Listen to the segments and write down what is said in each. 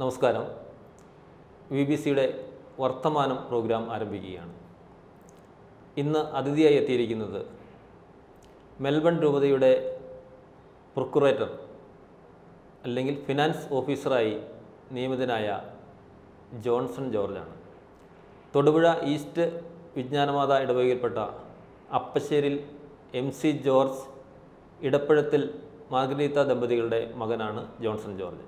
നമസ്കാരം V B സിയുടെ വർത്തമാനം പ്രോഗ്രാം ആരംഭിക്കുകയാണ് ഇന്ന് അതിഥിയായി എത്തിയിരിക്കുന്നത് മെൽബൺ രൂപതയുടെ പ്രൊക്കുറേറ്റർ അല്ലെങ്കിൽ ഫിനാൻസ് ഓഫീസറായി നിയമിതനായ ജോൺസൺ ജോർജാണ് തൊടുപുഴ ഈസ്റ്റ് വിജ്ഞാനമാത ഇടവകയിൽപ്പെട്ട Appasseril M C George Edappazhathil Margareetha ദമ്പതികളുടെ മകനാണ് ജോൺസൺ ജോർജ്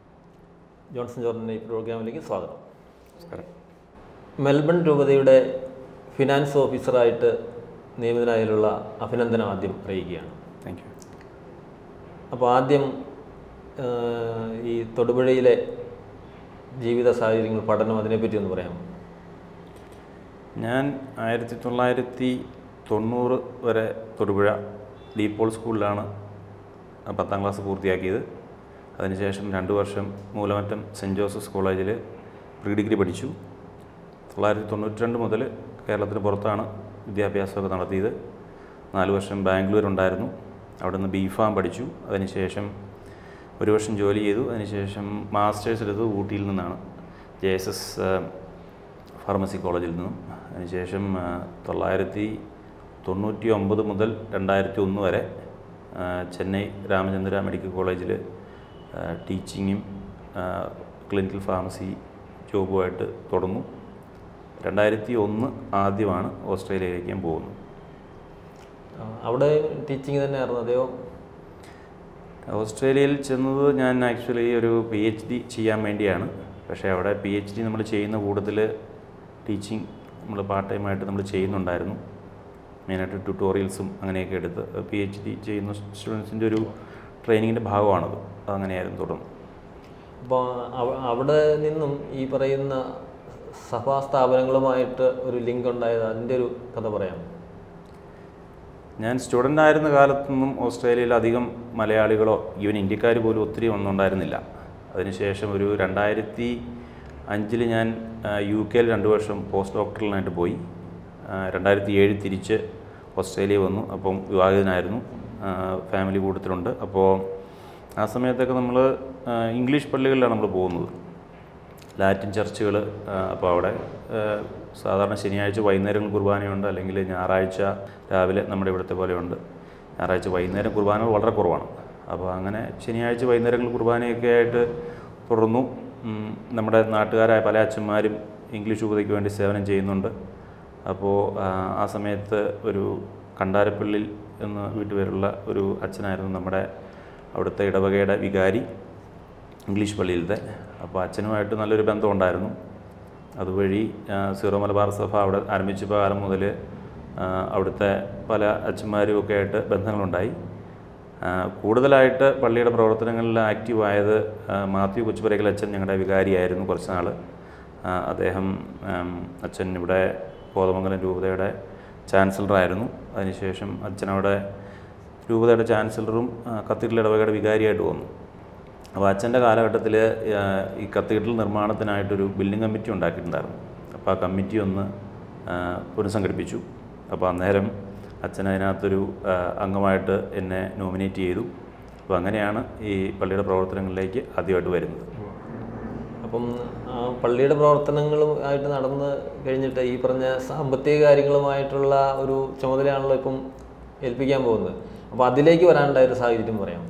ജോൺസൺ ജോർജിൻ്റെ ഈ പ്രോഗ്രാമിലേക്ക് സ്വാഗതം നമസ്കാരം മെൽബൺ രൂപതയുടെ ഫിനാൻസ് ഓഫീസറായിട്ട് നിയമിതനായതിലുള്ള അഭിനന്ദനം ആദ്യം അറിയിക്കുകയാണ് താങ്ക് യു അപ്പോൾ ആദ്യം ആ, ഈ തൊടുപുഴയിലെ ജീവിത സാഹചര്യങ്ങൾ പഠനം അതിനെപ്പറ്റി ഒന്ന് പറയാമോ ഞാൻ ആയിരത്തി തൊള്ളായിരത്തി തൊണ്ണൂറ് വരെ തൊടുപുഴ ഡീപോൾ സ്കൂളിലാണ് പത്താം ക്ലാസ് പൂർത്തിയാക്കിയത് അതിനുശേഷം രണ്ട് വർഷം മൂലമറ്റം സെൻറ്റ് ജോസഫ്സ് കോളേജിൽ പ്രീ ഡിഗ്രി പഠിച്ചു തൊള്ളായിരത്തി തൊണ്ണൂറ്റി രണ്ട് മുതൽ കേരളത്തിന് പുറത്താണ് വിദ്യാഭ്യാസമൊക്കെ നടത്തിയത് നാല് വർഷം ബാംഗ്ലൂർ ഉണ്ടായിരുന്നു അവിടെ നിന്ന് ബി ഫാം പഠിച്ചു അതിനുശേഷം ഒരു വർഷം ജോലി ചെയ്തു അതിനുശേഷം മാസ്റ്റേഴ്സ് എടുത്തത് ഊട്ടിയിൽ നിന്നാണ് ജെ എസ് എസ് ഫാർമസി കോളേജിൽ നിന്നും അതിനുശേഷം ആ, തൊള്ളായിരത്തി തൊണ്ണൂറ്റി ഒമ്പത് മുതൽ രണ്ടായിരത്തി ഒന്ന് വരെ ആ, ചെന്നൈ രാമചന്ദ്ര മെഡിക്കൽ കോളേജിൽ ആ, ടീച്ചിങ്ങും ആ, ക്ലിനിക്കൽ ഫാർമസി ജോബുമായിട്ട് തുടർന്നു രണ്ടായിരത്തി ഒന്ന് ആദ്യമാണ് ഓസ്ട്രേലിയയിലേക്ക് ഞാൻ പോകുന്നത് ആ, അവിടെ ടീച്ചിങ് തന്നെയായിരുന്നു അതെയോ ഓസ്ട്രേലിയയിൽ ചെന്നത് ഞാൻ ആക്ച്വലി ഒരു പി എച്ച് ഡി ചെയ്യാൻ വേണ്ടിയാണ് പക്ഷേ അവിടെ പി എച്ച് ഡി നമ്മൾ ചെയ്യുന്ന കൂട്ടത്തിൽ ടീച്ചിങ് നമ്മൾ പാർട്ട് ടൈമായിട്ട് നമ്മൾ ചെയ്യുന്നുണ്ടായിരുന്നു മെയിനായിട്ട് ട്യൂട്ടോറിയൽസും അങ്ങനെയൊക്കെ എടുത്ത് പി എച്ച് ഡി ചെയ്യുന്ന സ്റ്റുഡൻസിൻ്റെ ഒരു ട്രെയിനിങ്ങിൻ്റെ ഭാഗമാണത് അതങ്ങനെയായിരുന്നു തുടർന്ന് അപ്പോൾ അവ- അവിടെ നിന്നും ഈ പറയുന്ന സഭാ സ്ഥാപനങ്ങളുമായിട്ട് ഒരു ലിങ്ക് ഉണ്ടായത് അതിൻ്റെ ഒരു കഥ പറയാം ഞാൻ സ്റ്റുഡൻ്റ് ആയിരുന്ന കാലത്തൊന്നും ഓസ്ട്രേലിയയിൽ അധികം മലയാളികളോ ഈവൻ ഇന്ത്യക്കാർ പോലും ഒത്തിരി ഒന്നും ഉണ്ടായിരുന്നില്ല അതിനുശേഷം ഒരു രണ്ടായിരത്തി അഞ്ചിൽ ഞാൻ ആ, യു കെയിൽ രണ്ട് വർഷം പോസ്റ്റ് ഡോക്ടറലിനായിട്ട് പോയി ആ, രണ്ടായിരത്തി ഏഴ് തിരിച്ച് ഓസ്ട്രേലിയ വന്നു അപ്പം വിവാഹിതനായിരുന്നു ആ, ഫാമിലി കൂട്ടത്തിലുണ്ട് അപ്പോൾ ആ സമയത്തൊക്കെ നമ്മൾ ഇംഗ്ലീഷ് പള്ളികളിലാണ് നമ്മൾ പോകുന്നത് ലാറ്റിൻ ചർച്ചുകൾ അപ്പോൾ അവിടെ ആ, സാധാരണ ശനിയാഴ്ച വൈകുന്നേരങ്ങൾ കുർബാനയുണ്ട് അല്ലെങ്കിൽ ഞായറാഴ്ച രാവിലെ നമ്മുടെ ഇവിടുത്തെ പോലെയുണ്ട് ഞായറാഴ്ച വൈകുന്നേരം കുർബാനകൾ വളരെ കുറവാണ് അപ്പോൾ അങ്ങനെ ശനിയാഴ്ച വൈകുന്നേരങ്ങൾ കുർബാനയൊക്കെ ആയിട്ട് തുടർന്നു ഉം, നമ്മുടെ നാട്ടുകാരായ പല അച്ഛന്മാരും ഇംഗ്ലീഷ് ഉപതയ്ക്ക് വേണ്ടി സേവനം ചെയ്യുന്നുണ്ട് അപ്പോൾ ആ, ആ സമയത്ത് ഒരു കണ്ടാരപ്പള്ളിൽ എന്ന വീട്ടുപേരുള്ള ഒരു അച്ഛനായിരുന്നു നമ്മുടെ അവിടുത്തെ ഇടവകയുടെ വികാരി ഇംഗ്ലീഷ് പള്ളിയിലത്തെ അപ്പോൾ അച്ഛനുമായിട്ട് നല്ലൊരു ബന്ധം ഉണ്ടായിരുന്നു അതുവഴി ആ, സീറോ മലബാർ സഭ അവിടെ ആരംഭിച്ച കാലം മുതൽ ആ, അവിടുത്തെ പല അച്ഛന്മാരും ഒക്കെ ആയിട്ട് ബന്ധങ്ങളുണ്ടായി ആ, കൂടുതലായിട്ട് പള്ളിയുടെ പ്രവർത്തനങ്ങളിൽ ആക്റ്റീവായത് ആ, മാത്യു കൊച്ചുപുരയ്ക്കൽ അച്ഛൻ ഞങ്ങളുടെ വികാരിയായിരുന്നു കുറച്ച് നാൾ അദ്ദേഹം ആം, അച്ഛൻ ഇവിടെ കോതമംഗലം രൂപതയുടെ ചാൻസലറായിരുന്നു അതിനുശേഷം അച്ഛനവിടെ രൂപതയുടെ ചാൻസലറും ആ, കത്തീഡ്രൽ ഇടവകയുടെ വികാരിയായിട്ട് വന്നു അപ്പോൾ അച്ഛൻ്റെ കാലഘട്ടത്തിൽ ഈ കത്തീഡ്രൽ നിർമ്മാണത്തിനായിട്ടൊരു ബിൽഡിംഗ് കമ്മിറ്റി ഉണ്ടാക്കിയിട്ടുണ്ടായിരുന്നു അപ്പോൾ ആ കമ്മിറ്റി ഒന്ന് ആ, പുനഃസംഘടിപ്പിച്ചു അപ്പോൾ അന്നേരം അച്ഛൻ അതിനകത്തൊരു ആ, അംഗമായിട്ട് എന്നെ നോമിനേറ്റ് ചെയ്തു അപ്പോൾ അങ്ങനെയാണ് ഈ പള്ളിയുടെ പ്രവർത്തനങ്ങളിലേക്ക് ആദ്യമായിട്ട് വരുന്നത് അപ്പം ആ പള്ളിയുടെ പ്രവർത്തനങ്ങളും ആയിട്ട് നടന്ന് കഴിഞ്ഞിട്ട് ഈ പറഞ്ഞ സാമ്പത്തിക കാര്യങ്ങളുമായിട്ടുള്ള ഒരു ചുമതലയാണല്ലോ ഇപ്പം ഏൽപ്പിക്കാൻ പോകുന്നത് അപ്പോൾ അതിലേക്ക് വരാനുണ്ടായ ഒരു സാഹചര്യം പറയാം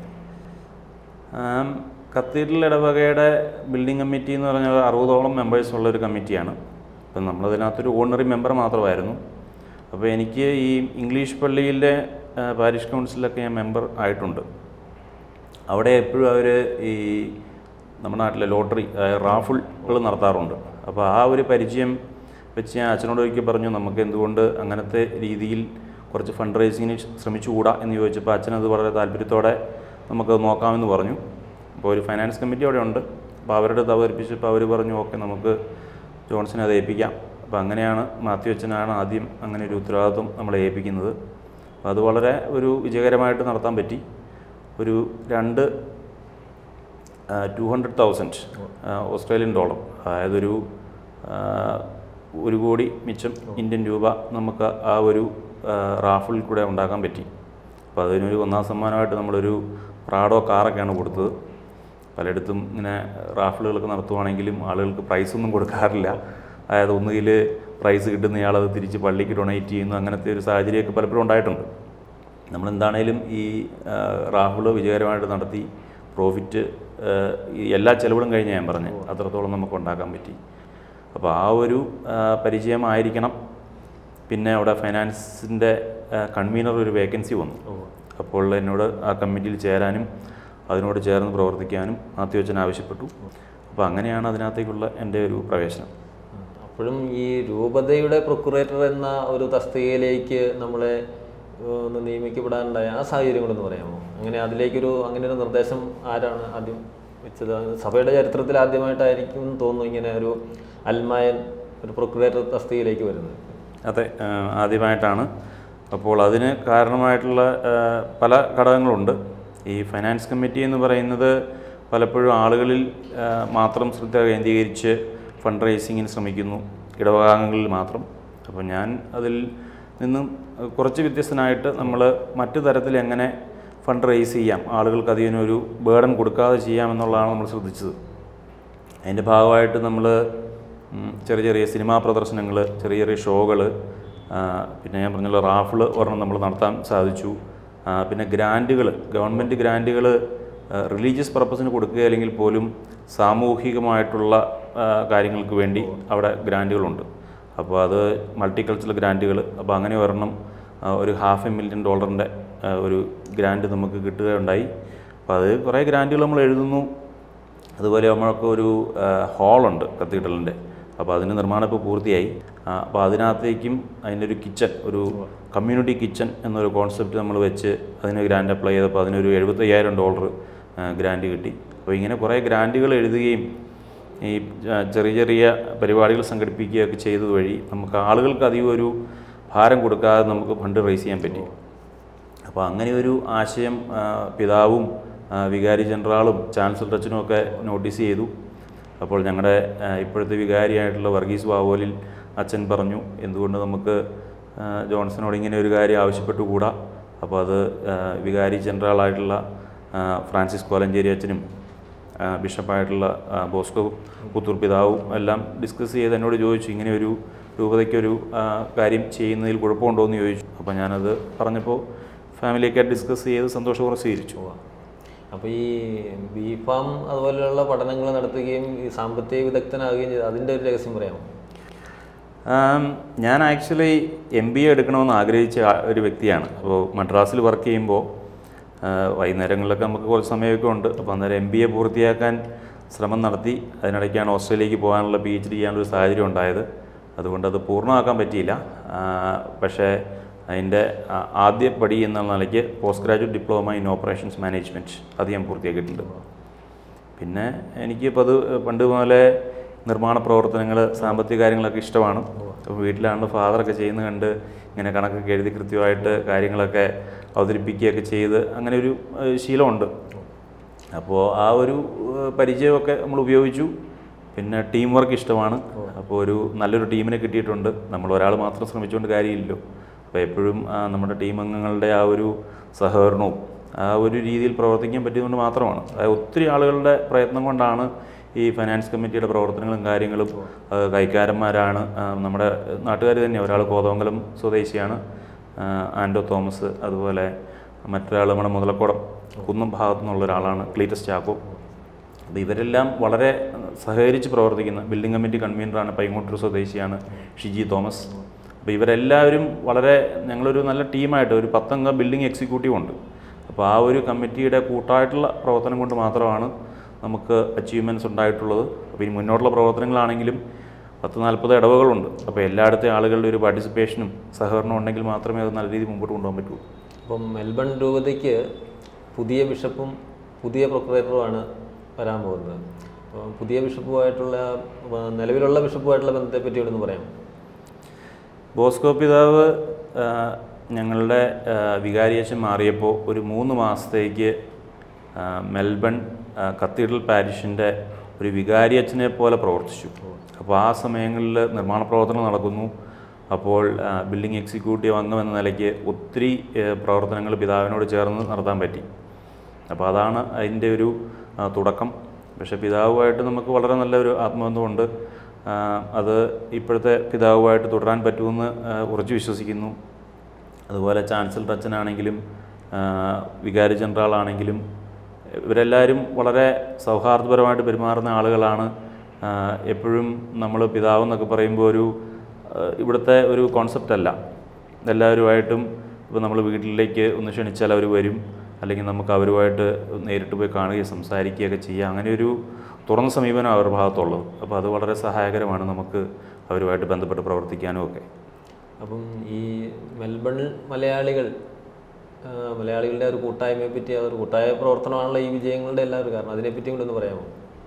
ആം, കത്തീഡ്രൽ ഇടവകയുടെ ബിൽഡിംഗ് കമ്മിറ്റി എന്ന് പറഞ്ഞാൽ അറുപതോളം മെമ്പേഴ്സ് ഉള്ള ഒരു കമ്മിറ്റിയാണ് അപ്പം നമ്മളതിനകത്തൊരു ഓർഡിനറി മെമ്പർ മാത്രമായിരുന്നു അപ്പോൾ എനിക്ക് ഈ ഇംഗ്ലീഷ് പള്ളിയിലെ ആ, പാരിഷ് കൗൺസിലൊക്കെ ഞാൻ മെമ്പർ ആയിട്ടുണ്ട് അവിടെ എപ്പോഴും അവർ ഈ നമ്മുടെ നാട്ടിലെ ലോട്ടറി റാഫിളുകൾ നടത്താറുണ്ട് അപ്പോൾ ആ ഒരു പരിചയം വെച്ച് ഞാൻ അച്ഛനോട് ഒരിക്കൽ പറഞ്ഞു നമുക്ക് എന്തുകൊണ്ട് അങ്ങനത്തെ രീതിയിൽ കുറച്ച് ഫണ്ട് റേസിങ്ങിന് ശ്രമിച്ചുകൂടാ എന്ന് ചോദിച്ചപ്പോൾ അച്ഛനത് വളരെ താല്പര്യത്തോടെ നമുക്കത് നോക്കാമെന്ന് പറഞ്ഞു അപ്പോൾ ഒരു ഫൈനാൻസ് കമ്മിറ്റി അവിടെ ഉണ്ട് അപ്പോൾ അവരുടെ അടുത്ത് അവതരിപ്പിച്ചപ്പോൾ അവർ പറഞ്ഞു ഓക്കെ നമുക്ക് ജോൺസനെ അത് ഏൽപ്പിക്കാം അപ്പോൾ അങ്ങനെയാണ് മാത്യു അച്ഛനാണ് ആദ്യം അങ്ങനെ ഒരു ഉത്തരവാദിത്വം നമ്മളെ ഏൽപ്പിക്കുന്നത് അപ്പോൾ അത് വളരെ ഒരു വിജയകരമായിട്ട് നടത്താൻ പറ്റി ഒരു രണ്ട് two hundred thousand Australian dollar അതായത് ഒരു ആ, ഒരു കോടി മിച്ചം ഇന്ത്യൻ രൂപ നമുക്ക് ആ ഒരു റാഫിൽ കൂടെ ഉണ്ടാക്കാൻ പറ്റി അപ്പോൾ അതിനൊരു ഒന്നാം സമ്മാനമായിട്ട് നമ്മളൊരു പ്രാഡോ കാറൊക്കെയാണ് കൊടുത്തത് പലയിടത്തും ഇങ്ങനെ റാഫിളുകളൊക്കെ നടത്തുവാണെങ്കിലും ആളുകൾക്ക് പ്രൈസൊന്നും കൊടുക്കാറില്ല അതായത് ഒന്നുകിൽ പ്രൈസ് കിട്ടുന്ന അത് തിരിച്ച് പള്ളിക്ക് ഡൊണേറ്റ് ചെയ്യുന്നു അങ്ങനത്തെ ഒരു സാഹചര്യമൊക്കെ പലപ്പോഴും ഉണ്ടായിട്ടുണ്ട് നമ്മളെന്താണേലും ഈ റാഫിള് വിജയകരമായിട്ട് നടത്തി പ്രോഫിറ്റ് ഈ എല്ലാ ചെലവുകളും കഴിഞ്ഞ് ഞാൻ പറഞ്ഞു അത്രത്തോളം നമുക്ക് ഉണ്ടാക്കാൻ പറ്റി അപ്പോൾ ആ ഒരു ആ, പരിചയമായിരിക്കണം പിന്നെ അവിടെ ഫൈനാൻസിൻ്റെ കൺവീനർ ഒരു വേക്കൻസി വന്നു അപ്പോൾ എന്നോട് ആ കമ്മിറ്റിയിൽ ചേരാനും അതിനോട് ചേർന്ന് പ്രവർത്തിക്കാനും മാത്യുവച്ചൻ ആവശ്യപ്പെട്ടു അപ്പോൾ അങ്ങനെയാണ് അതിനകത്തേക്കുള്ള എൻ്റെ ഒരു പ്രവേശനം അപ്പോഴും ഈ രൂപതയുടെ പ്രൊക്കുറേറ്റർ എന്ന ഒരു തസ്തികയിലേക്ക് നമ്മളെ ഏഹ്, ഒന്ന് നിയമിക്കപ്പെടാനുണ്ടായ ആ സാഹചര്യം കൂടെ ഒന്ന് പറയാമോ അങ്ങനെ അതിലേക്കൊരു അങ്ങനെ ഒരു നിർദ്ദേശം ആരാണ് ആദ്യം വെച്ചത് അത് സഭയുടെ ചരിത്രത്തിൽ ആദ്യമായിട്ടായിരിക്കും എന്ന് തോന്നുന്നു ഇങ്ങനെ ഒരു അൽമായൻ ഒരു പ്രൊക്കുറേറ്റർ തസ്തികയിലേക്ക് വരുന്നത് അതെ ആ, ആദ്യമായിട്ടാണ് അപ്പോൾ അതിന് കാരണമായിട്ടുള്ള ആ, പല ഘടകങ്ങളുണ്ട് ഈ ഫൈനാൻസ് കമ്മിറ്റി എന്ന് പറയുന്നത് പലപ്പോഴും ആളുകളിൽ ആ, മാത്രം ശ്രദ്ധ കേന്ദ്രീകരിച്ച് ഫണ്ട് റേസിങ്ങിന് ശ്രമിക്കുന്നു ഇടവകാംഗങ്ങളിൽ മാത്രം അപ്പോൾ ഞാൻ അതിൽ നിന്നും കുറച്ച് വ്യത്യസ്തനായിട്ട് നമ്മൾ മറ്റു തരത്തിൽ എങ്ങനെ ഫണ്ട് റേസ് ചെയ്യാം ആളുകൾക്ക് അതിനൊരു ബേർഡൻ കൊടുക്കാതെ ചെയ്യാമെന്നുള്ളതാണ് നമ്മൾ ശ്രദ്ധിച്ചത് അതിൻ്റെ ഭാഗമായിട്ട് നമ്മൾ ചെറിയ ചെറിയ സിനിമാ പ്രദർശനങ്ങൾ ചെറിയ ചെറിയ ഷോകൾ പിന്നെ ഞാൻ പറഞ്ഞല്ലോ റാഫിൾ ഒരെണ്ണം നമ്മൾ നടത്താൻ സാധിച്ചു ആ, പിന്നെ ഗ്രാൻറ്റുകൾ ഗവൺമെൻറ് ഗ്രാൻറ്റുകൾ റിലീജിയസ് പർപ്പസിന് കൊടുക്കുക അല്ലെങ്കിൽ പോലും സാമൂഹികമായിട്ടുള്ള ആ, കാര്യങ്ങൾക്ക് വേണ്ടി അവിടെ ഗ്രാൻറ്റുകളുണ്ട് അപ്പോൾ അത് മൾട്ടി കൾച്ചറൽ ഗ്രാൻറ്റുകൾ അപ്പോൾ അങ്ങനെ ഒരെണ്ണം ആ, ഒരു ഹാഫ് എ മില്യൺ ഡോളറിൻ്റെ ഒരു ഗ്രാൻറ്റ് നമുക്ക് കിട്ടുകയുണ്ടായി അപ്പോൾ അത് കുറേ ഗ്രാൻറ്റുകൾ നമ്മൾ എഴുതുന്നു അതുപോലെ നമ്മൾക്ക് ഒരു ഹാളുണ്ട് കത്തീഡ്രലിൻ്റെ അപ്പോൾ അതിന് നിർമ്മാണം ഇപ്പോൾ പൂർത്തിയായി ആ, അപ്പോൾ അതിനകത്തേക്കും അതിൻ്റെ ഒരു കിച്ചൺ ഒരു കമ്മ്യൂണിറ്റി കിച്ചൺ എന്നൊരു കോൺസെപ്റ്റ് നമ്മൾ വെച്ച് അതിന് ഗ്രാൻഡ് അപ്ലൈ ചെയ്തപ്പോൾ അതിനൊരു എഴുപത്തയ്യായിരം ഡോളർ ഗ്രാൻഡ് കിട്ടി അപ്പോൾ ഇങ്ങനെ കുറേ ഗ്രാൻറ്റുകൾ എഴുതുകയും ഈ ച- ചെറിയ ചെറിയ പരിപാടികൾ സംഘടിപ്പിക്കുകയൊക്കെ ചെയ്തത് വഴി നമുക്ക് ആളുകൾക്ക് അധികം ഒരു ഭാരം കൊടുക്കാതെ നമുക്ക് ഫണ്ട് റേസ് ചെയ്യാൻ പറ്റി അപ്പോൾ അങ്ങനെ ഒരു ആശയം ആ, പിതാവും ആ, വികാരി ജനറാളും ചാൻസലർ അച്ഛനും ഒക്കെ നോട്ടീസ് ചെയ്തു അപ്പോൾ ഞങ്ങളുടെ ആ, ഇപ്പോഴത്തെ വികാരിയായിട്ടുള്ള വർഗീസ് വാവോലിൽ അച്ഛൻ പറഞ്ഞു എന്തുകൊണ്ട് നമുക്ക് ആ, ജോൺസണോട് ഇങ്ങനെ ഒരു കാര്യം ആവശ്യപ്പെട്ടുകൂടാ അപ്പോൾ അത് ആ, വികാരി ജനറലായിട്ടുള്ള ആ, ഫ്രാൻസിസ് കോലഞ്ചേരി അച്ഛനും ആ, ബിഷപ്പായിട്ടുള്ള ആ, ബോസ്കോ പുത്തൂർ പിതാവും എല്ലാം ഡിസ്കസ് ചെയ്ത് എന്നോട് ചോദിച്ചു ഇങ്ങനെ ഒരു രൂപതയ്ക്കൊരു ആ, കാര്യം ചെയ്യുന്നതിൽ കുഴപ്പമുണ്ടോ എന്ന് ചോദിച്ചു അപ്പോൾ ഞാനത് പറഞ്ഞപ്പോൾ ഫാമിലിയൊക്കെ ഡിസ്കസ് ചെയ്ത് സന്തോഷപൂർവ്വം സ്വീകരിച്ചു അപ്പോൾ ഈ ബി ഫാം അതുപോലെയുള്ള പഠനങ്ങൾ നടത്തുകയും ഈ സാമ്പത്തിക വിദഗ്ധനാകുകയും ചെയ്ത് അതിൻ്റെ ഒരു രഹസ്യം പറയാമോ ആം, ഞാൻ ആക്ച്വലി എം ബി എ എടുക്കണമെന്ന് ആഗ്രഹിച്ച ആ- ഒരു വ്യക്തിയാണ് അപ്പോൾ മദ്രാസിൽ വർക്ക് ചെയ്യുമ്പോൾ ആ, വൈകുന്നേരങ്ങളിലൊക്കെ നമുക്ക് കുറച്ച് സമയമൊക്കെ ഉണ്ട് അപ്പോൾ അന്നേരം എം ബി എ പൂർത്തിയാക്കാൻ ശ്രമം നടത്തി അതിനിടയ്ക്കാണ് ഓസ്ട്രേലിയക്ക് പോകാനുള്ള പി എച്ച് ഡി ചെയ്യാനുള്ള ഒരു സാഹചര്യം ഉണ്ടായത് അതുകൊണ്ട് അത് പൂർണ്ണമാക്കാൻ പറ്റിയില്ല ആ, പക്ഷേ അതിൻ്റെ ആ- ആദ്യ പടി എന്നുള്ള നിലയ്ക്ക് post graduate diploma in operations management അത് ഞാൻ പൂർത്തിയാക്കിയിട്ടുണ്ട് പിന്നെ എനിക്ക് പത് പണ്ട് മുതലേ നിർമ്മാണ പ്രവർത്തനങ്ങൾ സാമ്പത്തിക കാര്യങ്ങളൊക്കെ ഇഷ്ടമാണ് അപ്പോൾ വീട്ടിലാണ് ഫാദറൊക്കെ ചെയ്യുന്നത് കണ്ട് ഇങ്ങനെ കണക്കൊക്കെ എഴുതി കൃത്യമായിട്ട് കാര്യങ്ങളൊക്കെ അവതരിപ്പിക്കുകയൊക്കെ ചെയ്ത് അങ്ങനെ ഒരു ഏഹ്, ശീലമുണ്ട് അപ്പോൾ ആ ഒരു ഏഹ്, പരിചയമൊക്കെ നമ്മൾ ഉപയോഗിച്ചു പിന്നെ ടീം വർക്ക് ഇഷ്ടമാണ് അപ്പോൾ ഒരു നല്ലൊരു ടീമിനെ കിട്ടിയിട്ടുണ്ട് നമ്മൾ ഒരാൾ മാത്രം ശ്രമിച്ചുകൊണ്ട് കാര്യമില്ലല്ലോ അപ്പോൾ എപ്പോഴും ആ, നമ്മുടെ ടീം അംഗങ്ങളുടെ ആ ഒരു സഹകരണവും ആ ഒരു രീതിയിൽ പ്രവർത്തിക്കാൻ പറ്റിയതുകൊണ്ട് മാത്രമാണ് അതായത് ഒത്തിരി ആളുകളുടെ പ്രയത്നം കൊണ്ടാണ് ഈ ഫൈനാൻസ് കമ്മിറ്റിയുടെ പ്രവർത്തനങ്ങളും കാര്യങ്ങളും ആ, കൈക്കാരന്മാരാണ് ആ, നമ്മുടെ നാട്ടുകാർ തന്നെ ഒരാൾ കോതമംഗലം സ്വദേശിയാണ് ആ, ആൻഡോ തോമസ് അതുപോലെ മറ്റൊരാൾ നമ്മുടെ മുതലക്കോടം കുന്നം ഭാഗത്തു നിന്നുള്ള ഒരാളാണ് ക്ലീറ്റസ് ചാക്കോ അപ്പോൾ ഇവരെല്ലാം വളരെ സഹകരിച്ച് പ്രവർത്തിക്കുന്ന ബിൽഡിംഗ് കമ്മിറ്റി കൺവീനറാണ് പൈങ്ങോട്ടൂർ സ്വദേശിയാണ് ഷിജി തോമസ് അപ്പോൾ ഇവരെല്ലാവരും വളരെ ഞങ്ങളൊരു നല്ല ടീമായിട്ട് ഒരു പത്തംഗ ബിൽഡിംഗ് എക്സിക്യൂട്ടീവ് ഉണ്ട് അപ്പോൾ ആ ഒരു കമ്മിറ്റിയുടെ കൂട്ടായിട്ടുള്ള പ്രവർത്തനം കൊണ്ട് മാത്രമാണ് നമുക്ക് അച്ചീവ്മെൻറ്റ്സ് ഉണ്ടായിട്ടുള്ളത് അപ്പോൾ ഇനി മുന്നോട്ടുള്ള പ്രവർത്തനങ്ങളാണെങ്കിലും പത്ത് നാൽപ്പത് ഇടവകളുണ്ട് അപ്പോൾ എല്ലായിടത്തെ ആളുകളുടെ ഒരു പാർട്ടിസിപ്പേഷനും സഹകരണവും ഉണ്ടെങ്കിൽ മാത്രമേ അത് നല്ല രീതിയിൽ മുമ്പോട്ട് കൊണ്ടുപോകാൻ പറ്റൂ അപ്പം മെൽബൺ രൂപതയ്ക്ക് പുതിയ ബിഷപ്പും പുതിയ പ്രൊക്കുറേറ്ററുമാണ് വരാൻ പോകുന്നത് അപ്പോൾ പുതിയ ബിഷപ്പുമായിട്ടുള്ള ആ, നിലവിലുള്ള ബിഷപ്പുമായിട്ടുള്ള ബന്ധത്തെ പറ്റി ഒന്ന് പറയാം ബോസ്കോ പിതാവ് ആ, ഞങ്ങളുടെ ആ, വികാരിയച്ഛൻ മാറിയപ്പോൾ ഒരു മൂന്ന് മാസത്തേക്ക് ആ, മെൽബൺ ആ, കത്തീഡ്രൽ പാരിഷിൻ്റെ ഒരു വികാരിയച്ഛനെ പോലെ പ്രവർത്തിച്ചു അപ്പോൾ ആ സമയങ്ങളിൽ നിർമ്മാണ പ്രവർത്തനം നടക്കുന്നു അപ്പോൾ ആ, ബിൽഡിംഗ് എക്സിക്യൂട്ടീവ് അംഗം എന്ന നിലയ്ക്ക് ഒത്തിരി പ്രവർത്തനങ്ങൾ പിതാവിനോട് ചേർന്ന് നടത്താൻ പറ്റി അപ്പോൾ അതാണ് അതിൻ്റെ ഒരു ആ, തുടക്കം പക്ഷേ പിതാവുമായിട്ട് നമുക്ക് വളരെ നല്ലൊരു ആത്മബന്ധമുണ്ട് ആ, അത് ഇപ്പോഴത്തെ പിതാവുമായിട്ട് തുടരാൻ പറ്റുമെന്ന് ആ, ഉറച്ചു വിശ്വസിക്കുന്നു അതുപോലെ ചാൻസലർ അച്ഛനാണെങ്കിലും ആ, വികാരി ജനറൽ ആണെങ്കിലും ഇവരെല്ലാവരും വളരെ സൗഹാർദ്ദപരമായിട്ട് പെരുമാറുന്ന ആളുകളാണ് ആ, എപ്പോഴും നമ്മൾ പിതാവ് എന്നൊക്കെ പറയുമ്പോൾ ഒരു ആ, ഇവിടുത്തെ ഒരു കോൺസെപ്റ്റ് അല്ല എല്ലാവരുമായിട്ടും ഇപ്പോൾ നമ്മൾ വീട്ടിലേക്ക് ഒന്ന് ക്ഷണിച്ചാൽ അവർ വരും അല്ലെങ്കിൽ നമുക്ക് അവരുമായിട്ട് നേരിട്ട് പോയി കാണുകയും സംസാരിക്കുകയൊക്കെ ചെയ്യുക അങ്ങനെ ഒരു തുറന്ന സമീപനം അവരുടെ ഭാഗത്തുള്ളത് അപ്പോൾ അത് വളരെ സഹായകരമാണ് നമുക്ക് അവരുമായിട്ട് ബന്ധപ്പെട്ട് പ്രവർത്തിക്കാനും ഒക്കെ അപ്പം ഈ മെൽബണിൽ മലയാളികൾ ആ, മലയാളികളുടെ ഒരു കൂട്ടായ്മയെ പറ്റി ആ ഒരു കൂട്ടായ പ്രവർത്തനമാണല്ലോ ഈ വിജയങ്ങളുടെ എല്ലാം ഒരു കാരണം അതിനെപ്പറ്റി കൂടി ഒന്ന് പറയാമോ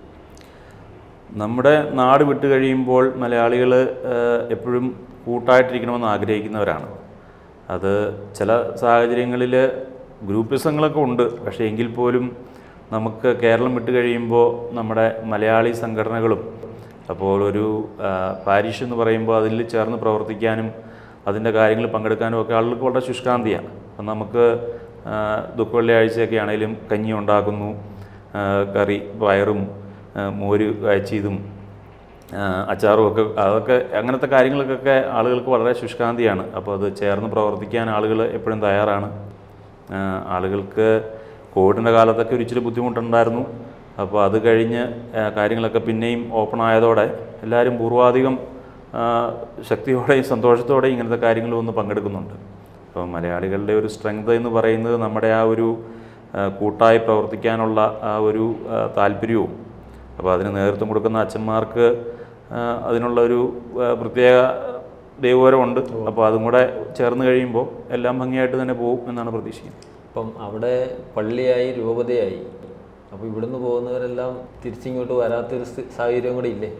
നമ്മുടെ നാട് വിട്ട് കഴിയുമ്പോൾ മലയാളികൾ എപ്പോഴും കൂട്ടായിട്ടിരിക്കണമെന്ന് ആഗ്രഹിക്കുന്നവരാണ് അത് ചില സാഹചര്യങ്ങളിൽ ഗ്രൂപ്പിസങ്ങളൊക്കെ ഉണ്ട് പക്ഷേ എങ്കിൽ പോലും നമുക്ക് കേരളം വിട്ട് കഴിയുമ്പോൾ നമ്മുടെ മലയാളി സംഘടനകളും അപ്പോൾ ഒരു ആ, പാരിഷ് എന്ന് പറയുമ്പോൾ അതിൽ ചേർന്ന് പ്രവർത്തിക്കാനും അതിൻ്റെ കാര്യങ്ങൾ പങ്കെടുക്കാനും ഒക്കെ ആളുകൾക്ക് വളരെ ശുഷ്കാന്തിയാണ് അപ്പം നമുക്ക് ആ, ദുഃഖവെള്ളിയാഴ്ചയൊക്കെ ആണെങ്കിലും കഞ്ഞി ഉണ്ടാക്കുന്നു ആ, കറി പയറും ആ, മോര് കാച്ചിയതും ആ, അച്ചാറും ഒക്കെ അതൊക്കെ അങ്ങനത്തെ കാര്യങ്ങൾക്കൊക്കെ ആളുകൾക്ക് വളരെ ശുഷ്കാന്തിയാണ് അപ്പോൾ അത് ചേർന്ന് പ്രവർത്തിക്കാൻ ആളുകൾ എപ്പോഴും തയ്യാറാണ് ആ, ആളുകൾക്ക് കോവിഡിൻ്റെ കാലത്തൊക്കെ ഒരു ഇച്ചിരി ബുദ്ധിമുട്ടുണ്ടായിരുന്നു അപ്പോൾ അത് കഴിഞ്ഞ് ആ, കാര്യങ്ങളൊക്കെ പിന്നെയും ഓപ്പൺ ആയതോടെ എല്ലാവരും പൂർവാധികം ആ, ശക്തിയോടെയും സന്തോഷത്തോടെയും ഇങ്ങനത്തെ കാര്യങ്ങളിൽ വന്ന് പങ്കെടുക്കുന്നുണ്ട് അപ്പോൾ മലയാളികളുടെ ഒരു സ്ട്രെങ്ത് എന്ന് പറയുന്നത് നമ്മുടെ ആ ഒരു ആ, കൂട്ടായി പ്രവർത്തിക്കാനുള്ള ആ ഒരു ആ, താല്പര്യവും അപ്പോൾ അതിന് നേതൃത്വം കൊടുക്കുന്ന അച്ഛന്മാർക്ക് ആ, അതിനുള്ള ഒരു ആ, പ്രത്യേക ദൈവകരമുണ്ട് അപ്പോൾ അതും കൂടെ ചേർന്ന് കഴിയുമ്പോൾ എല്ലാം ഭംഗിയായിട്ട് തന്നെ പോകും എന്നാണ് പ്രതീക്ഷിക്കുന്നത് അപ്പം അവിടെ പള്ളിയായി രൂപതയായി അപ്പോൾ ഇവിടുന്ന് പോകുന്നവരെല്ലാം തിരിച്ചിങ്ങോട്ട് വരാത്തൊരു സ്ഥി- സാഹചര്യം കൂടെ ഇല്ലേ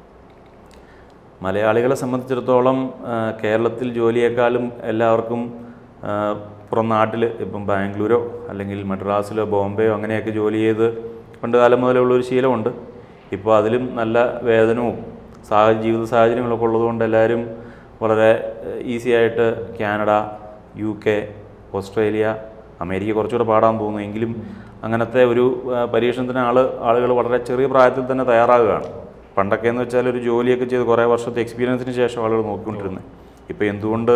മലയാളികളെ സംബന്ധിച്ചിടത്തോളം ആ, കേരളത്തിൽ ജോലിയേക്കാളും എല്ലാവർക്കും ആ, പുറം നാട്ടിൽ ഇപ്പം ബാംഗ്ലൂരോ അല്ലെങ്കിൽ മദ്രാസിലോ ബോംബെയോ അങ്ങനെയൊക്കെ ജോലി ചെയ്ത് പണ്ട് കാലം മുതലുള്ള ഒരു ശീലമുണ്ട് ഇപ്പോൾ അതിലും നല്ല വേതനവും സാഹ ജീവിത സാഹചര്യങ്ങളൊക്കെ ഉള്ളതുകൊണ്ട് എല്ലാവരും വളരെ ഈസി ആയിട്ട് Canada U K Australia America കുറച്ചുകൂടെ പാടാൻ തോന്നുന്നു എങ്കിലും അങ്ങനത്തെ ഒരു ആ, പരീക്ഷണത്തിന് ആൾ ആളുകൾ വളരെ ചെറിയ പ്രായത്തിൽ തന്നെ തയ്യാറാകുകയാണ് പണ്ടൊക്കെ എന്ന് വെച്ചാൽ ഒരു ജോലിയൊക്കെ ചെയ്ത് കുറേ വർഷത്തെ എക്സ്പീരിയൻസിന് ശേഷം ആളുകൾ നോക്കിക്കൊണ്ടിരുന്നത് ഇപ്പോൾ എന്തുകൊണ്ട്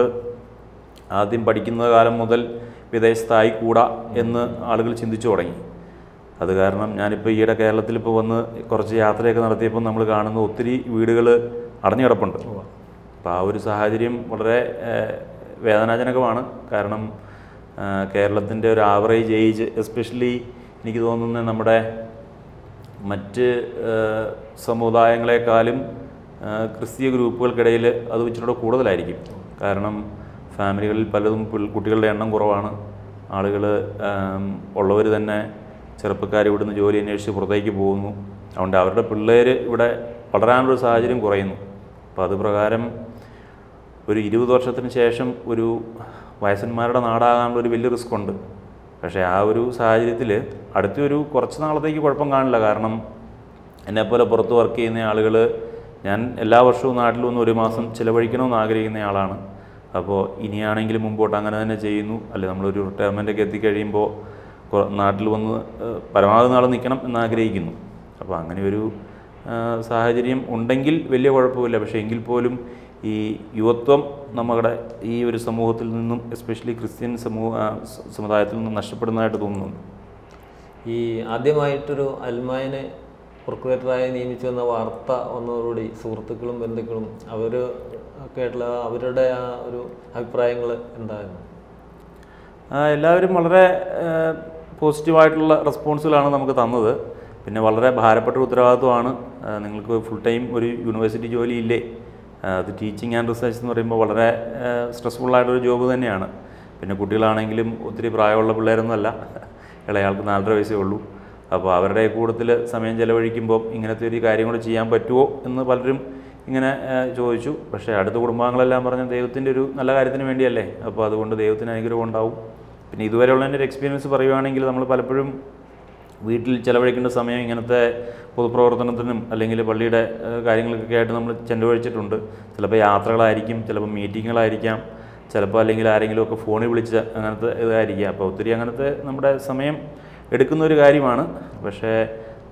ആദ്യം പഠിക്കുന്ന കാലം മുതൽ വിദേശത്തായി കൂടാ എന്ന് ആളുകൾ ചിന്തിച്ചു തുടങ്ങി അത് കാരണം ഞാനിപ്പോൾ ഈയിടെ കേരളത്തിൽ ഇപ്പോൾ വന്ന് കുറച്ച് യാത്രയൊക്കെ നടത്തിയപ്പോൾ നമ്മൾ കാണുന്ന ഒത്തിരി വീടുകൾ അടഞ്ഞു കിടപ്പുണ്ട് അപ്പോൾ ആ ഒരു സാഹചര്യം വളരെ ഏഹ്, വേദനാജനകമാണ് കാരണം കേരളത്തിൻ്റെ ഒരു ആവറേജ് ഏജ് എസ്പെഷ്യലി എനിക്ക് തോന്നുന്നത് നമ്മുടെ മറ്റ് ഏഹ്, സമുദായങ്ങളെക്കാളും ഏഹ്, ക്രിസ്തീയ ഗ്രൂപ്പുകൾക്കിടയിൽ അത് ഇച്ചിരി കൂടുതലായിരിക്കും കാരണം ഫാമിലികളിൽ പലതും പിൾ- കുട്ടികളുടെ എണ്ണം കുറവാണ് ആളുകൾ ഉള്ളവർ തന്നെ ചെറുപ്പക്കാർ ഇവിടുന്ന് ജോലി അന്വേഷിച്ച് പുറത്തേക്ക് പോകുന്നു അതുകൊണ്ട് അവരുടെ പിള്ളേർ ഇവിടെ വളരാനുള്ളൊരു സാഹചര്യം കുറയുന്നു അപ്പോൾ അത് പ്രകാരം ഒരു ഇരുപത് വർഷത്തിന് ശേഷം ഒരു വയസ്സന്മാരുടെ നാടാകാനുള്ള ഒരു വലിയ റിസ്ക് ഉണ്ട് പക്ഷേ ആ ഒരു സാഹചര്യത്തിൽ അടുത്തൊരു കുറച്ച് നാളത്തേക്ക് കുഴപ്പം കാണില്ല കാരണം എന്നെപ്പോലെ പുറത്ത് വർക്ക് ചെയ്യുന്ന ആളുകൾ ഞാൻ എല്ലാ വർഷവും നാട്ടിൽ വന്ന് ഒരു മാസം ചിലവഴിക്കണമെന്ന് ആഗ്രഹിക്കുന്ന ആളാണ് അപ്പോൾ ഇനിയാണെങ്കിലും മുമ്പോട്ട് അങ്ങനെ തന്നെ ചെയ്യുന്നു അല്ലെ നമ്മളൊരു റിട്ടയർമെൻറ്റൊക്കെ എത്തിക്കഴിയുമ്പോൾ കൊ- നാട്ടിൽ വന്ന് ഏഹ്, പരമാവധി നാൾ നിൽക്കണം എന്ന് ആഗ്രഹിക്കുന്നു അപ്പോൾ അങ്ങനെ ഒരു ആ, സാഹചര്യം ഉണ്ടെങ്കിൽ വലിയ കുഴപ്പമില്ല പക്ഷേ എങ്കിൽ പോലും ഈ യുവത്വം നമ്മുടെ ഈ ഒരു സമൂഹത്തിൽ നിന്നും എസ്പെഷ്യലി ക്രിസ്ത്യൻ സമൂഹ ആ, സ- സമുദായത്തിൽ നിന്നും നഷ്ടപ്പെടുന്നതായിട്ട് തോന്നുന്നുണ്ട് ഈ ആദ്യമായിട്ടൊരു അൽമായനെ പ്രൊക്കുലേറ്ററായി നിയമിച്ചു വന്ന വാർത്ത വന്നതോടുകൂടി സുഹൃത്തുക്കളും ബന്ധുക്കളും അവർ ഒക്കെ ആയിട്ടുള്ള അവരുടെ ആ ഒരു അഭിപ്രായങ്ങൾ എന്തായിരുന്നു ആ, എല്ലാവരും വളരെ പോസിറ്റീവായിട്ടുള്ള റെസ്പോൺസുകളാണ് നമുക്ക് തന്നത് പിന്നെ വളരെ ഭാരപ്പെട്ട ഒരു ഉത്തരവാദിത്വമാണ് ആ, നിങ്ങൾക്ക് ഫുൾ ടൈം ഒരു യൂണിവേഴ്സിറ്റി ജോലി ഇല്ലേ ആ, അത് ടീച്ചിങ് ആൻഡ് റിസർച്ച് എന്ന് പറയുമ്പോൾ വളരെ സ്ട്രെസ്ഫുള്ളായിട്ടൊരു ജോബ് തന്നെയാണ് പിന്നെ കുട്ടികളാണെങ്കിലും ഒത്തിരി പ്രായമുള്ള പിള്ളേരൊന്നുമല്ല ഇളയാൾക്ക് നാലര വയസ്സേ ഉള്ളൂ അപ്പോൾ അവരുടെ കൂട്ടത്തിൽ സമയം ചെലവഴിക്കുമ്പോൾ ഇങ്ങനത്തെ ഒരു കാര്യം കൂടെ ചെയ്യാൻ പറ്റുമോ എന്ന് പലരും ഇങ്ങനെ ആ, ചോദിച്ചു പക്ഷേ അടുത്ത കുടുംബാംഗങ്ങളെല്ലാം പറഞ്ഞ ദൈവത്തിൻ്റെ ഒരു നല്ല കാര്യത്തിന് വേണ്ടിയല്ലേ അപ്പോൾ അതുകൊണ്ട് ദൈവത്തിന് അനുഗ്രഹം ഉണ്ടാവും പിന്നെ ഇതുവരെയുള്ള എൻ്റെ ഒരു എക്സ്പീരിയൻസ് പറയുവാണെങ്കിൽ നമ്മൾ പലപ്പോഴും വീട്ടിൽ ചിലവഴിക്കേണ്ട സമയം ഇങ്ങനത്തെ പൊതുപ്രവർത്തനത്തിനും അല്ലെങ്കിൽ പള്ളിയുടെ ഏഹ്, കാര്യങ്ങൾക്കൊക്കെ ആയിട്ട് നമ്മൾ ചെലവഴിച്ചിട്ടുണ്ട് ചിലപ്പോൾ യാത്രകളായിരിക്കും ചിലപ്പോൾ മീറ്റിങ്ങുകളായിരിക്കാം ചിലപ്പോൾ അല്ലെങ്കിൽ ആരെങ്കിലുമൊക്കെ ഫോണിൽ വിളിച്ച അങ്ങനത്തെ ഇതായിരിക്കാം അപ്പോൾ ഒത്തിരി അങ്ങനത്തെ നമ്മുടെ സമയം എടുക്കുന്ന ഒരു കാര്യമാണ് പക്ഷേ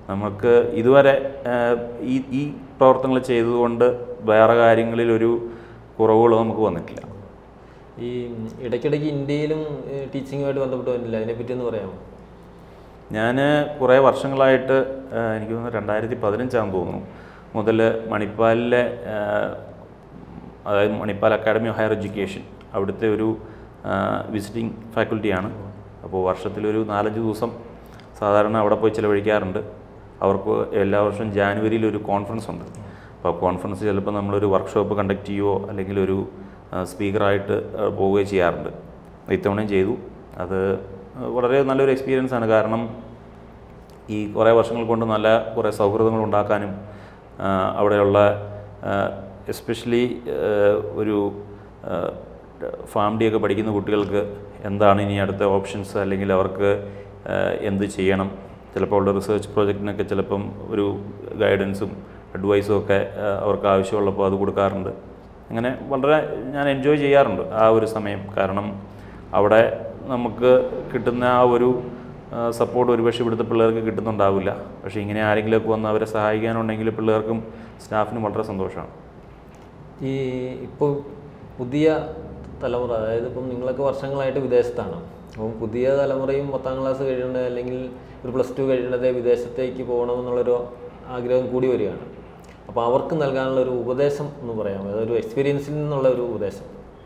നമുക്ക് ഇതുവരെ ഏഹ്, ഈ ഈ പ്രവർത്തനങ്ങൾ ചെയ്തതുകൊണ്ട് വേറെ കാര്യങ്ങളിൽ ഒരു കുറവുകളോ നമുക്ക് വന്നിട്ടില്ല ഈ ഇടയ്ക്കിടയ്ക്ക് ഇന്ത്യയിലും ടീച്ചിങ്ങുമായിട്ട് ബന്ധപ്പെട്ട് വന്നില്ല അതിനെപ്പറ്റി ഒന്ന് പറയാമോ ഞാൻ കുറേ വർഷങ്ങളായിട്ട് ഏഹ്, എനിക്ക് തോന്നുന്നു രണ്ടായിരത്തി പതിനഞ്ചാണെന്ന് തോന്നുന്നു മുതൽ മണിപ്പാലിലെ ഏഹ്, അതായത് Manipal academy of higher education അവിടുത്തെ ഒരു വിസിറ്റിംഗ് ഫാക്കൽറ്റിയാണ് അപ്പോൾ വർഷത്തിലൊരു നാലഞ്ച് ദിവസം സാധാരണ അവിടെ പോയി ചിലവഴിക്കാറുണ്ട് അവർക്ക് എല്ലാ വർഷവും ജാനുവരിയിൽ ഒരു കോൺഫറൻസ് ഉണ്ട് അപ്പോൾ കോൺഫറൻസ് ചിലപ്പോൾ നമ്മളൊരു വർക്ക്ഷോപ്പ് കണ്ടക്ട് ചെയ്യുകയോ അല്ലെങ്കിൽ ഒരു സ്പീക്കറായിട്ട് പോവുകയോ ചെയ്യാറുണ്ട് ഇത്തവണയും ചെയ്തു അത് വളരെ നല്ലൊരു എക്സ്പീരിയൻസ് ആണ് കാരണം ഈ കുറേ വർഷങ്ങൾ കൊണ്ട് നല്ല കുറേ സൗഹൃദങ്ങൾ ഉണ്ടാക്കാനും ആ, അവിടെയുള്ള എസ്പെഷ്യലി ഒരു ഫാം ഡി ഒക്കെ പഠിക്കുന്ന കുട്ടികൾക്ക് എന്താണ് ഇനി അടുത്ത ഓപ്ഷൻസ് അല്ലെങ്കിൽ അവർക്ക് ആ, എന്ത് ചെയ്യണം ചിലപ്പോൾ ഉള്ള റിസർച്ച് പ്രോജക്റ്റിനൊക്കെ ചിലപ്പം ഒരു ഗൈഡൻസും അഡ്വൈസും ഒക്കെ ആ, അവർക്ക് ആവശ്യമുള്ളപ്പോൾ അത് കൊടുക്കാറുണ്ട് അങ്ങനെ വളരെ ഞാൻ എൻജോയ് ചെയ്യാറുണ്ട് ആ ഒരു സമയം കാരണം അവിടെ നമുക്ക് കിട്ടുന്ന ആ ഒരു സപ്പോർട്ട് ഒരുപക്ഷെ ഇവിടുത്തെ പിള്ളേർക്ക് കിട്ടുന്നുണ്ടാവില്ല പക്ഷേ ഇങ്ങനെ ആരെങ്കിലുമൊക്കെ വന്ന് അവരെ സഹായിക്കാനുണ്ടെങ്കിൽ പിള്ളേർക്കും സ്റ്റാഫിനും വളരെ സന്തോഷമാണ് ഈ ഇപ്പോൾ പുതിയ തലമുറ അതായത് ഇപ്പം നിങ്ങളൊക്കെ വർഷങ്ങളായിട്ട് വിദേശത്താണ് അപ്പം പുതിയ തലമുറയും പത്താം ക്ലാസ് കഴിയേണ്ടത് അല്ലെങ്കിൽ ഒരു പ്ലസ് ടു കഴിയേണ്ടത് വിദേശത്തേക്ക് പോകണമെന്നുള്ളൊരു ആഗ്രഹം കൂടി വരികയാണ് അപ്പോൾ അവർക്ക് നൽകാനുള്ള ഒരു ഉപദേശം എന്ന് പറയാമോ അതൊരു എക്സ്പീരിയൻസിൽ നിന്നുള്ള ഒരു ഉപദേശം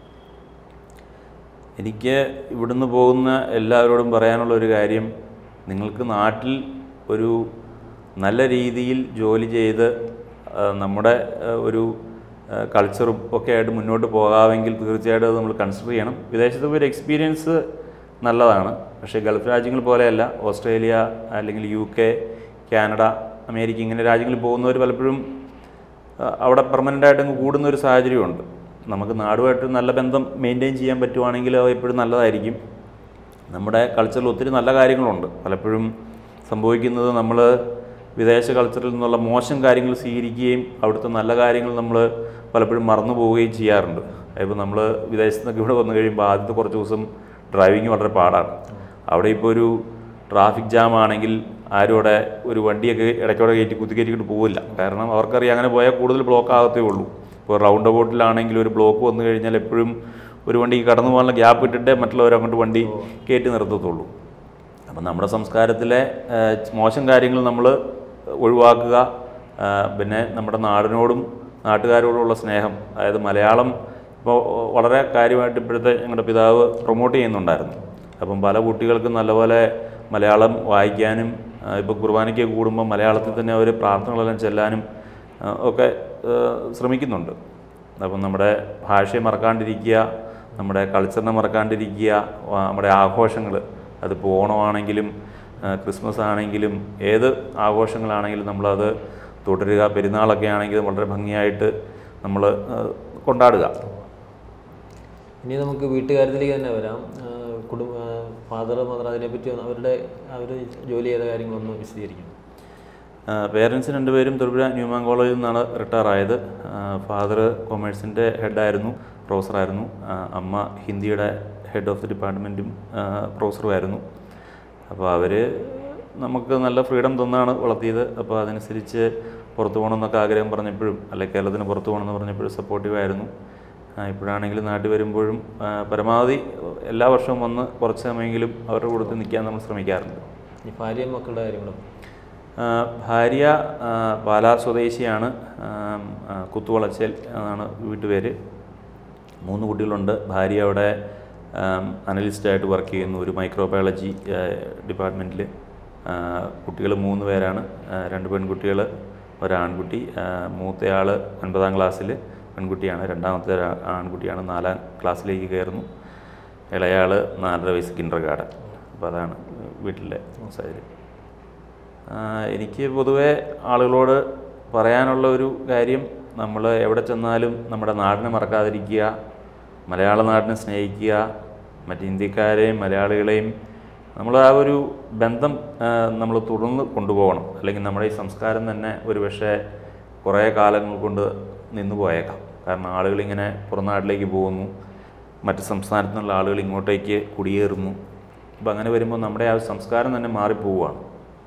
എനിക്ക് ഇവിടുന്ന് പോകുന്ന എല്ലാവരോടും പറയാനുള്ള ഒരു കാര്യം നിങ്ങൾക്ക് നാട്ടിൽ ഒരു നല്ല രീതിയിൽ ജോലി ചെയ്ത് ആ, നമ്മുടെ ആ, ഒരു ആ, കൾച്ചറും ഒക്കെ ആയിട്ട് മുന്നോട്ട് പോകാമെങ്കിൽ തീർച്ചയായിട്ടും അത് നമ്മൾ കൺസിഡർ ചെയ്യണം വിദേശത്തെ ഒരു എക്സ്പീരിയൻസ് നല്ലതാണ് പക്ഷേ ഗൾഫ് രാജ്യങ്ങൾ പോലെയല്ല ഓസ്ട്രേലിയ അല്ലെങ്കിൽ യു കെ കാനഡ അമേരിക്ക ഇങ്ങനെ രാജ്യങ്ങളിൽ പോകുന്നവർ പലപ്പോഴും ആ, അവിടെ പെർമനൻ്റ് ആയിട്ട് അങ്ങ് കൂടുന്ന ഒരു സാഹചര്യമുണ്ട് നമുക്ക് നാടുമായിട്ട് നല്ല ബന്ധം മെയിൻറ്റെയിൻ ചെയ്യാൻ പറ്റുവാണെങ്കിൽ അത് എപ്പോഴും നല്ലതായിരിക്കും നമ്മുടെ കൾച്ചറിൽ ഒത്തിരി നല്ല കാര്യങ്ങളുണ്ട് പലപ്പോഴും സംഭവിക്കുന്നത് നമ്മൾ വിദേശ കൾച്ചറിൽ നിന്നുള്ള മോശം കാര്യങ്ങൾ സ്വീകരിക്കുകയും അവിടുത്തെ നല്ല കാര്യങ്ങൾ നമ്മൾ പലപ്പോഴും മറന്നു പോവുകയും ചെയ്യാറുണ്ട് ഇപ്പോൾ നമ്മൾ വിദേശത്ത് നിന്നൊക്കെ ഇവിടെ വന്നു കഴിയുമ്പോൾ ആദ്യത്തെ കുറച്ച് ദിവസം ഡ്രൈവിങ് വളരെ പാടാണ് അവിടെ ഇപ്പോൾ ഒരു ട്രാഫിക് ജാം ആണെങ്കിൽ ആരും അവിടെ ഒരു വണ്ടിയൊക്കെ ഇടയ്ക്കോടെ കയറ്റി കുത്തിക്കയറ്റിട്ട് പോവില്ല കാരണം അവർക്കറിയാം അങ്ങനെ പോയാൽ കൂടുതൽ ബ്ലോക്ക് ആകത്തേ ഉള്ളൂ ഇപ്പോൾ റൗണ്ട് അബൌട്ടിലാണെങ്കിൽ ഒരു ബ്ലോക്ക് വന്നു കഴിഞ്ഞാൽ എപ്പോഴും ഒരു വണ്ടിക്ക് കടന്നു പോകാനുള്ള ഗ്യാപ്പ് ഇട്ടിട്ടേ മറ്റുള്ളവർ അങ്ങോട്ട് വണ്ടി കയറ്റി നിർത്തത്തുള്ളൂ അപ്പം നമ്മുടെ സംസ്കാരത്തിലെ ആ, മോശം കാര്യങ്ങൾ നമ്മൾ ഒഴിവാക്കുക ആ, പിന്നെ നമ്മുടെ നാടിനോടും നാട്ടുകാരോടുമുള്ള സ്നേഹം അതായത് മലയാളം ഇപ്പോൾ വളരെ കാര്യമായിട്ട് ഇപ്പോഴത്തെ ഞങ്ങളുടെ പിതാവ് പ്രൊമോട്ട് ചെയ്യുന്നുണ്ടായിരുന്നു അപ്പം പല കുട്ടികൾക്കും നല്ലപോലെ മലയാളം വായിക്കാനും ഇപ്പോൾ കുർബാനയ്ക്ക് കൂടുമ്പോൾ മലയാളത്തിൽ തന്നെ അവർ പ്രാർത്ഥനകളെല്ലാം ചെല്ലാനും ആ, ഒക്കെ ആ, ശ്രമിക്കുന്നുണ്ട് അപ്പം നമ്മുടെ ഭാഷയെ മറക്കാണ്ടിരിക്കുക നമ്മുടെ കൾച്ചറിനെ മറക്കാണ്ടിരിക്കുക ആ, നമ്മുടെ ആഘോഷങ്ങൾ അതിപ്പോൾ ഓണമാണെങ്കിലും ആ, ക്രിസ്മസ് ആണെങ്കിലും ഏത് ആഘോഷങ്ങളാണെങ്കിലും നമ്മളത് തുടരുക പെരുന്നാളൊക്കെ ആണെങ്കിലും വളരെ ഭംഗിയായിട്ട് നമ്മൾ ആ, കൊണ്ടാടുക ഇനി നമുക്ക് വീട്ടുകാര്യത്തിലേക്ക് തന്നെ വരാം കുടുംബ ഫാദർ മദർ അതിനെപ്പറ്റി ഒന്ന് അവരുടെ അവർ ജോലി ചെയ്ത കാര്യങ്ങളൊന്ന് വിശദീകരിക്കും പേരൻസ് രണ്ടുപേരും തൊടുപുഴ ന്യൂമാൻ കോളേജിൽ നിന്നാണ് റിട്ടയർ ആയത് ഫാദർ കൊമേഴ്സിൻ്റെ ഹെഡായിരുന്നു പ്രൊഫസറായിരുന്നു ആ, അമ്മ ഹിന്ദിയുടെ ഹെഡ് ഓഫ് ദി ഡിപ്പാർട്ട്മെൻറ്റും പ്രൊഫസറുമായിരുന്നു അപ്പോൾ അവർ നമുക്ക് നല്ല ഫ്രീഡം തന്നാണ് വളർത്തിയത് അപ്പോൾ അതനുസരിച്ച് പുറത്തു പോകണമെന്നൊക്കെ ആഗ്രഹം പറഞ്ഞപ്പോഴും അല്ലെ കേരളത്തിന് പുറത്തു പോകണമെന്ന് പറഞ്ഞപ്പോഴും സപ്പോർട്ടീവായിരുന്നു ഇപ്പോഴാണെങ്കിലും നാട്ടിൽ വരുമ്പോഴും ആ, പരമാവധി എല്ലാ വർഷവും വന്ന് കുറച്ച് സമയമെങ്കിലും അവരുടെ കൂടെ നിൽക്കാൻ നമ്മൾ ശ്രമിക്കാറുണ്ട് ഈ ഭാര്യയും മക്കളുടെ കാര്യങ്ങളും ആ, ഭാര്യ ആ, പാലാ സ്വദേശിയാണ് ആ, ആ, കുത്തുവളച്ചൽ എന്നാണ് വീട്ടുപേര് മൂന്ന് കുട്ടികളുണ്ട് ഭാര്യ അവിടെ അനലിസ്റ്റായിട്ട് വർക്ക് ചെയ്യുന്നു ഒരു മൈക്രോബയോളജി ഡിപ്പാർട്ട്മെൻറ്റിൽ കുട്ടികൾ മൂന്ന് പേരാണ് ആ, രണ്ട് പെൺകുട്ടികൾ ഒരാൺകുട്ടി ആ, മൂത്തയാൾ ഒൻപതാം ക്ലാസ്സിൽ പെൺകുട്ടിയാണ് രണ്ടാമത്തെ ഒരു ആൺകുട്ടിയാണ് നാലാം ക്ലാസ്സിലേക്ക് കയറുന്നു ഇളയാൾ നാലര വയസ്സ് കിൻഡർ ഗാർഡൻ അപ്പോൾ അതാണ് വീട്ടിലെ സാഹചര്യം ആ, എനിക്ക് പൊതുവേ ആളുകളോട് പറയാനുള്ള ഒരു കാര്യം നമ്മൾ എവിടെ ചെന്നാലും നമ്മുടെ നാടിനെ മറക്കാതിരിക്കുക മലയാള നാടിനെ സ്നേഹിക്കുക മറ്റ് ഇന്ത്യക്കാരെയും മലയാളികളെയും നമ്മൾ ആ ഒരു ബന്ധം നമ്മൾ തുടർന്ന് കൊണ്ടുപോകണം അല്ലെങ്കിൽ നമ്മുടെ ഈ സംസ്കാരം തന്നെ ഒരു പക്ഷേ കുറേ കാലങ്ങൾ കൊണ്ട് നിന്നു പോയേക്കാം കാരണം ആളുകളിങ്ങനെ പുറം നാട്ടിലേക്ക് പോകുന്നു മറ്റ് സംസ്ഥാനത്തു നിന്നുള്ള ആളുകൾ ഇങ്ങോട്ടേക്ക് കുടിയേറുന്നു അപ്പോൾ അങ്ങനെ വരുമ്പോൾ നമ്മുടെ ആ സംസ്കാരം തന്നെ മാറിപ്പോവുകയാണ്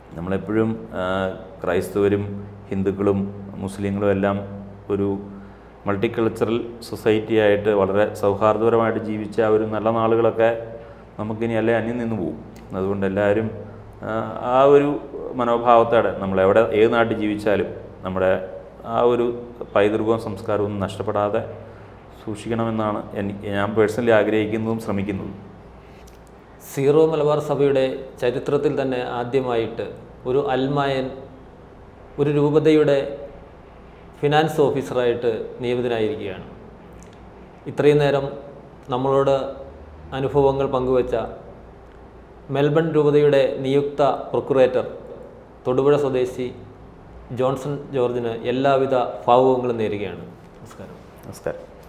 നമ്മളെപ്പോഴും ആ, ക്രൈസ്തവരും ഹിന്ദുക്കളും മുസ്ലിങ്ങളും എല്ലാം ഒരു മൾട്ടിക്കൾച്ചറൽ സൊസൈറ്റി ആയിട്ട് വളരെ സൗഹാർദ്ദപരമായിട്ട് ജീവിച്ച ആ ഒരു നല്ല നാളുകളൊക്കെ നമുക്കിനി അല്ലേ അന്യം നിന്ന് പോകും അതുകൊണ്ട് എല്ലാവരും ആ, ആ ഒരു മനോഭാവത്തോടെ നമ്മളെവിടെ ഏത് നാട്ടിൽ ജീവിച്ചാലും നമ്മുടെ ആ ഒരു പൈതൃകവും സംസ്കാരവും ഒന്നും നഷ്ടപ്പെടാതെ സൂക്ഷിക്കണമെന്നാണ് എനിക്ക് ഞാൻ പേഴ്സണലി ആഗ്രഹിക്കുന്നതും ശ്രമിക്കുന്നതും സീറോ മലബാർ സഭയുടെ ചരിത്രത്തിൽ തന്നെ ആദ്യമായിട്ട് ഒരു അൽമായൻ ഒരു രൂപതയുടെ ഫിനാൻസ് ഓഫീസറായിട്ട് നിയമിതനായിരിക്കുകയാണ് ഇത്രയും നേരം നമ്മളോട് അനുഭവങ്ങൾ പങ്കുവച്ച മെൽബൺ രൂപതയുടെ നിയുക്ത പ്രൊക്കുറേറ്റർ തൊടുപുഴ സ്വദേശി ജോൺസൺ ജോർജിന് എല്ലാവിധ ഭാവുകങ്ങളും നേരുകയാണ് നമസ്കാരം നമസ്കാരം